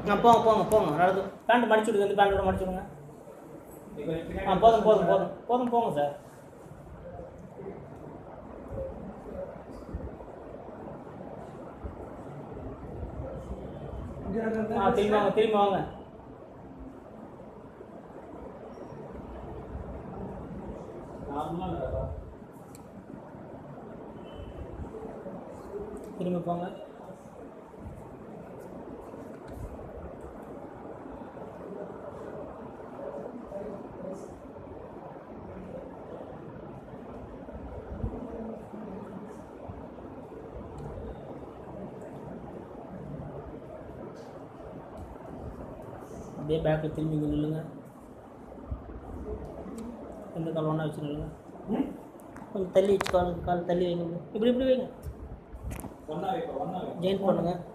ஆ போங்க போங்க போங்க நடந்து பேண்ட் மடிச்சு விடுங்க இந்த பேண்ட்டோட மடிச்சு விடுங்க ஆ போதும் போதும் போதும் போதும் போங்க சார் ஆ திரும்பி வாங்க திரும்பி வாங்க திரும்பி போங்க அப்படியே பேக்கில் திரும்பி இங்கே நில்லுங்க எந்த கால் ஒன்றா வச்சு நில்லுங்க கொஞ்சம் தள்ளி வச்சு கால் கால் தள்ளி வைங்க இப்படி இப்படி வைங்க ஒன்றா வைப்பா ஒன்றா வைப்பா ஜெயின் பண்ணுங்கள்